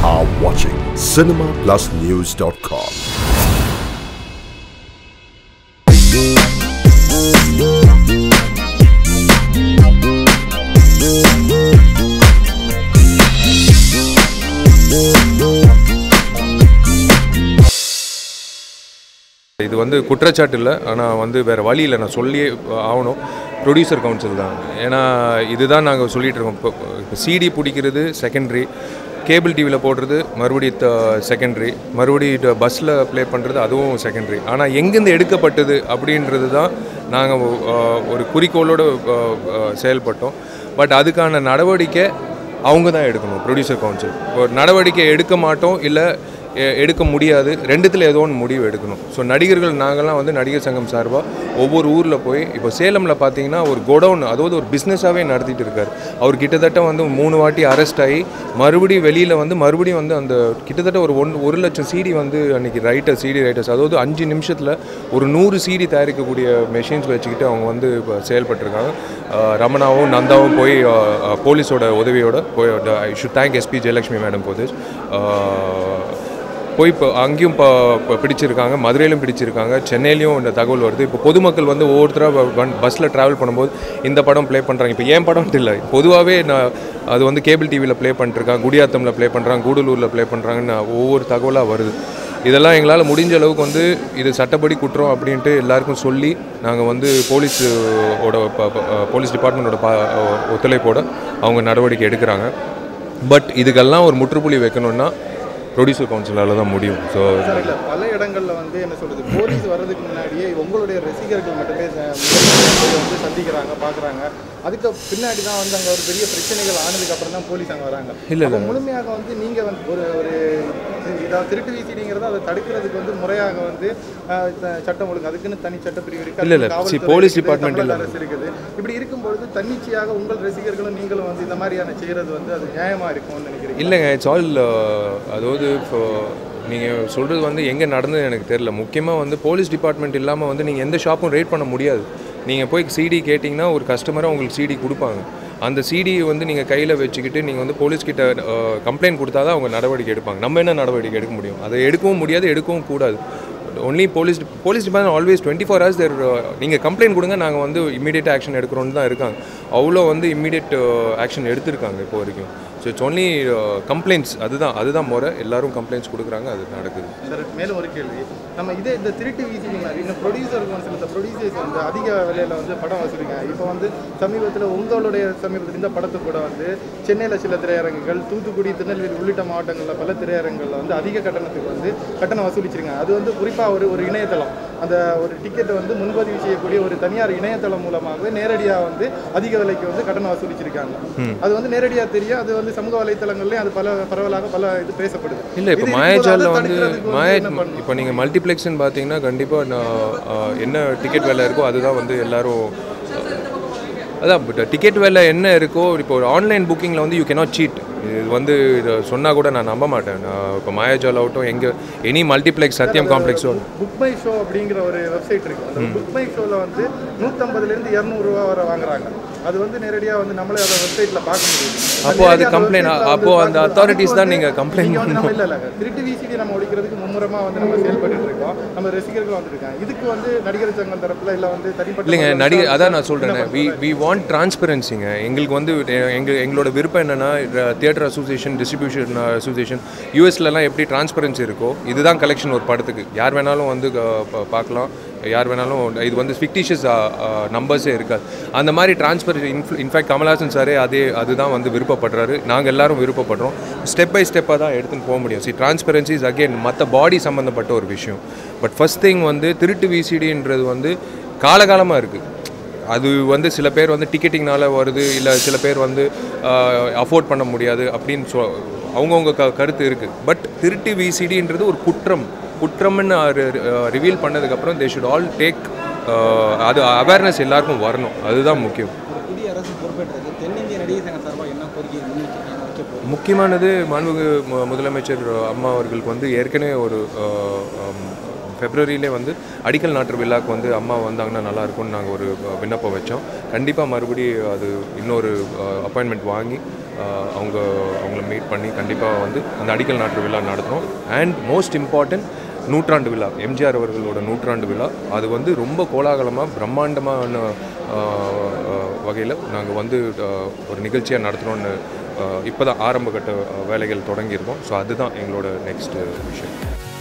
are watching cinemaplusnews.com. இது வந்து குற்றச்சாட்டு இல்லை ஆனால் வந்து வேறு வழி இல்லை நான் சொல்லியே ஆகணும் ப்ரொடியூசர் கவுன்சில் தான் ஏன்னா இதுதான் நாங்கள் சொல்லிகிட்டு இருக்கோம் இப்போ இப்போ சிடி பிடிக்கிறது செகண்டரி கேபிள் டிவியில் போடுறது மறுபடியும் செகண்டரி மறுபடியும் பஸ்ஸில் ப்ளே பண்ணுறது அதுவும் செகண்டரி ஆனால் எங்கேருந்து எடுக்கப்பட்டது அப்படின்றது தான் நாங்கள் ஒரு குறிக்கோளோடு செயல்பட்டோம் பட் அதுக்கான நடவடிக்கை அவங்க தான் எடுக்கணும் ப்ரொடியூசர் கவுன்சில் ஒரு நடவடிக்கை எடுக்க மாட்டோம் இல்லை எ- எடுக்க முடியாது ரெண்டுத்தில் ஏதோ ஒன்று முடிவு எடுக்கணும் ஸோ நடிகர்கள் நாங்கள்லாம் வந்து நடிகர் சங்கம் சார்பாக ஒவ்வொரு ஊரில் போய் இப்போ சேலமில் பார்த்தீங்கன்னா ஒரு குடவுன் அதாவது ஒரு பிஸ்னஸாகவே நடத்திட்டு இருக்கார் அவர் கிட்டத்தட்ட வந்து மூணு வாட்டி அரெஸ்ட் ஆகி மறுபடியும் வெளியில் வந்து மறுபடியும் வந்து அந்த கிட்டத்தட்ட ஒரு ஒன் ஒரு லட்சம் சிடி வந்து அன்றைக்கி ரைட்டர் சிடி ரைட்டர்ஸ் அதாவது அஞ்சு நிமிஷத்தில் ஒரு நூறு சிடி தயாரிக்கக்கூடிய மெஷின்ஸ் வச்சுக்கிட்டு அவங்க வந்து இப்போ செயல்பட்டிருக்காங்க அஹ் ரமணாவும் நந்தாவும் போய் அஹ், அஹ், போலீஸோட உதவியோட போய் I should thank SP Jayalakshmi madam போது போய் இப்போ அங்கேயும் இப்போ இப்போ பிடிச்சிருக்காங்க மதுரையிலும் பிடிச்சிருக்காங்க சென்னையிலையும் இந்த தகவல் வருது இப்போ பொதுமக்கள் வந்து ஒவ்வொருத்தராக பஸ்ஸில் ட்ராவல் பண்ணும்போது இந்த படம் ப்ளே பண்ணுறாங்க இப்போ ஏன் படம்ட்டு இல்லை பொதுவாகவே நான் அது வந்து கேபிள் டிவியில் ப்ளே பண்ணிட்டுருக்காங்க குடியாத்தமில் ப்ளே பண்ணுறாங்க கூடலூரில் ப்ளே பண்ணுறாங்கன்னு ஒவ்வொரு தகவலாக வருது இதெல்லாம் எங்களால் முடிஞ்ச அளவுக்கு வந்து இது சட்டப்படி குற்றம் அப்படின்ட்டு எல்லாருக்கும் சொல்லி நாங்கள் வந்து போலீஸ் ஓட ப- ப- போலீஸ் டிபார்ட்மெண்ட்டோட பா ஒத்துழைப்போட அவங்க நடவடிக்கை எடுக்கிறாங்க பட் இதுக்கெல்லாம் ஒரு முற்றுப்புள்ளி வைக்கணும்னா ப்ரொடியூசர் கவுன்சிலால் தான் முடியும் ஸோ சார் இல்லை பல இடங்கள்ல வந்து என்ன சொல்றது போலீஸ் வர்றதுக்கு முன்னாடியே உங்களுடைய ரசிகர்கள் மட்டுமே ச- முதல்ல போய் வந்து சந்திக்கிறாங்க பார்க்குறாங்க அதுக்கு பின்னாடி தான் வந்து அங்கே ஒரு பெரிய பிரச்சனைகள் ஆனதுக்கு அப்புறம் தான் போலீஸ் அங்கே வராங்க இல்ல, இல்ல. அப்ப முழுமையாக வந்து நீங்கள் வந்து ஒரு ஒரு இதாக திருட்டு வீசிடிங்கிறத அதை தடுக்கிறதுக்கு வந்து முறையாக வந்து அஹ், த- சட்டம் ஒழுங்கு அதுக்குன்னு தனி சட்டப்பிரிவு இருக்கு இல்ல, இல்ல. அதுக்கு see, காவல்துறை police இருக்குது, department தமிழக இல்ல. அரசு இருக்குது இப்படி இருக்கும்பொழுது தன்னிச்சையாக உங்கள் ரசிகர்களும் நீங்களும் வந்து இந்த மாதிரியான செய்கிறது வந்து அது நியாயமா இருக்கும்னு நினைக்கிறீங்க இல்லைங்க இட்ஸ் ஆல் அதாவது இப்போ நீங்கள் சொல்கிறது வந்து எங்கே நடந்தது எனக்கு தெரில முக்கியமாக வந்து போலீஸ் டிபார்ட்மெண்ட் இல்லாமல் வந்து நீங்கள் எந்த ஷாப்பும் ரேட் பண்ண முடியாது நீங்கள் போய் சிடி கேட்டிங்கன்னா ஒரு கஸ்டமராக உங்களுக்கு சிடி கொடுப்பாங்க அந்த சிடி வந்து நீங்கள் கையில் வச்சுக்கிட்டு நீங்கள் வந்து போலீஸ்கிட்ட கம்ப்ளைண்ட் கொடுத்தா தான் அவங்க நடவடிக்கை எடுப்பாங்க நம்ம என்ன நடவடிக்கை எடுக்க முடியும் அதை எடுக்கவும் முடியாது எடுக்கவும் கூடாது only police police department always twenty four hours there நீங்கள் கம்ப்ளைண்ட் கொடுங்க நாங்கள் வந்து இமீடியட் ஆக்ஷன் எடுக்கிறோன்னு தான் இருக்காங்க அவ்வளோ வந்து இமீடியட் ஆக்ஷன் எடுத்திருக்காங்க இப்போ வரைக்கும் ஸோ இட்ஸ் ஒன்லி கம்ப்ளைண்ட்ஸ் அதுதான் அதுதான் முறை எல்லாரும் கம்ப்ளைண்ட்ஸ் கொடுக்குறாங்க அது நடக்குது சார் மேலும் ஒரு கேள்வி நம்ம இதே இந்த திருட்டு வீசினீங்க இன்னும் ப்ரொடியூசர் கவுன்சில் இந்த ப்ரொடியூசர்ஸ் வந்து அதிக விலையில வந்து படம் வசூலிங்க இப்போ வந்து சமீபத்தில் உங்களுடைய சமீபத்தில் இந்த படத்துக்கு கூட வந்து சென்னையில் சில திரையரங்குகள் தூத்துக்குடி திருநெல்வேலி உள்ளிட்ட மாவட்டங்களில் பல திரையரங்குகளில் வந்து அதிக கட்டணத்துக்கு வந்து கட்டணம் வசூலிச்சிருங்க அது வந்து குறிப்பாக ஒரு ஒரு இணையதளம் அந்த ஒரு டிக்கெட்டை வந்து முன்பதிவு செய்யக்கூடிய ஒரு தனியார் இணையதளம் மூலமாகவே நேரடியாக வந்து அதிக விலைக்கு வந்து கட்டணம் வசூலிச்சிருக்காங்க அது வந்து நேரடியாக தெரியும் அது வந்து சமூக வலைத்தளங்கள்லயும் அது பல பரவலாக பல இது பேசப்படுது இல்லை இப்போ இது மாயாஜாலில் இருக்கும்போது வந்து அதை தடுக்கிறதுக்கு வந்து மாயா என்ன பண்ணணும்? இப்போ நீங்கள் மல்டிப்ளெக்ஸ்னு பார்த்தீங்கன்னா கண்டிப்பாக நான் என்ன டிக்கெட் விலை இருக்கோ அதுதான் வந்து எல்லாரும் அதான் பட் டிக்கெட் விலை என்ன இருக்கோ இப்போ ஒரு ஆன்லைன் புக்கிங்கில் வந்து யூ கேனாட் சீட் இது வந்து இதை சொன்னால் கூட நான் நம்ப மாட்டேன் நான் இப்போ மாயாஜால் ஆகட்டும் எங்கே எனி மல்டிப்ளெக்ஸ் சத்யம் காம்ப்ளெக்ஸோ புக் மை ஷோ அப்படிங்கிற ஒரு வெப்சைட் இருக்கு அந்த புக் மை ஷோல வந்து நூற்றம்பதுலேருந்து இரநூறுவா வரை வாங்குறாங்க அது வந்து நேரடியாக வந்து நம்மளே அதை வெப்சைட்ல பார்க்க முடியும் அப்போ அது complaint, அப்போ அந்த authorities தான் நீங்க complaint நம்ம இல்லை இல்லை திருட்டு விசிடி நம்ம ஒழிக்கிறதுக்கு மும்முரமா வந்து நம்ம செயல்பட்டு இருக்கோம் நம்ம ரசிகர்கள் வந்துருக்காங்க இதுக்கு வந்து நடிகர் சங்கம் தரப்புல இல்லை வந்து தனிப்பட்ட இல்லைங்க முறையில நடிகை விசாரிச்சு அதான் நான் என்ன சொல்கிறேன் வி பண்றாங்க? வி வாண்ட் டிரான்ஸ்பரன்சிங்க எங்களுக்கு வந்து எங்கள் எங்களோட விருப்பம் என்னென்னா தியேட்டர் அசோசியேஷன் டிஸ்ட்ரிபியூஷன் அசோசியேஷன் யூஎஸ்லலாம் எப்படி டிரான்ஸ்பரன்சி இருக்கோ இதுதான் கலெக்ஷன் ஒரு படத்துக்கு யார் வேணாலும் வந்து அஹ், பா- பார்க்கலாம் யார் வேணாலும் இது வந்து ஃபிக்டிஷியஸ் நம்பர்ஸே இருக்காது அந்த மாதிரி டிரான்ஸ்பர் இன்ஃபேக்ட் கமல்ஹாசன் சாரே அதே அதுதான் வந்து விருப்பப்படுறாரு நாங்கள் எல்லாரும் விருப்பப்படுறோம் ஸ்டெப் பை ஸ்டெப்பாக தான் எடுத்துன்னு போக முடியும் சி டிரான்ஸ்பரன்சி இஸ் அகெயின் மற்ற பாடி சம்மந்தப்பட்ட ஒரு விஷயம் பட் ஃபஸ்ட் திங் வந்து திருட்டு விசிடின்றது வந்து காலகாலமாக இருக்குது அது வந்து சில பேர் வந்து டிக்கெட்டிங்னால வருது இல்லை சில பேர் வந்து அஃபோர்ட் பண்ண முடியாது அப்படின்னு சொ அவங்கவுங்க க கருத்து இருக்குது பட் திருட்டு விசிடின்றது ஒரு குற்றம் குற்றம்னு ரிவீல் பண்ணதுக்கப்புறம் தே ஷுட் ஆல் டேக் அது அவேர்னஸ் எல்லாருக்கும் வரணும் அதுதான் முக்கியம் ஒரு புதிய அரசு பொறுப்பேற்றது தென்னிந்திய நடிகர் சங்க சார்பாக என்ன கோரிக்கை முன்வைக்க வைக்க போகுது முக்கியமானது மாண்புமிகு மு- முதலமைச்சர் அம்மா அவர்களுக்கு வந்து ஏற்கனவே ஒரு அஹ், அம், ஃபெப்ரவரியிலே வந்து அடிக்கல் நாட்டு விழாக்கு வந்து அம்மா வந்தாங்கன்னா நல்லா இருக்கும்னு நாங்கள் ஒரு அஹ், விண்ணப்பம் வச்சோம் கண்டிப்பாக மறுபடி அது இன்னொரு அப்பாயின்மெண்ட் வாங்கி ஆஹ் அவங்க அவங்கள மீட் பண்ணி கண்டிப்பாக வந்து அந்த அடிக்கல் நாட்டு விழா நடத்துகிறோம் அண்ட் மோஸ்ட் இம்பார்ட்டன்ட் நூற்றாண்டு விழா எம்ஜிஆர் அவர்களோட நூற்றாண்டு விழா அது வந்து ரொம்ப கோலாகலமாக பிரம்மாண்டமான வகையில் நாங்கள் வந்து ஆஹ், ஒரு நிகழ்ச்சியாக நடத்தணும்னு இப்போ தான் ஆரம்ப கட்ட ஆஹ், வேலைகள் தொடங்கியிருக்கோம் ஸோ அதுதான் எங்களோட நெக்ஸ்ட் விஷயம்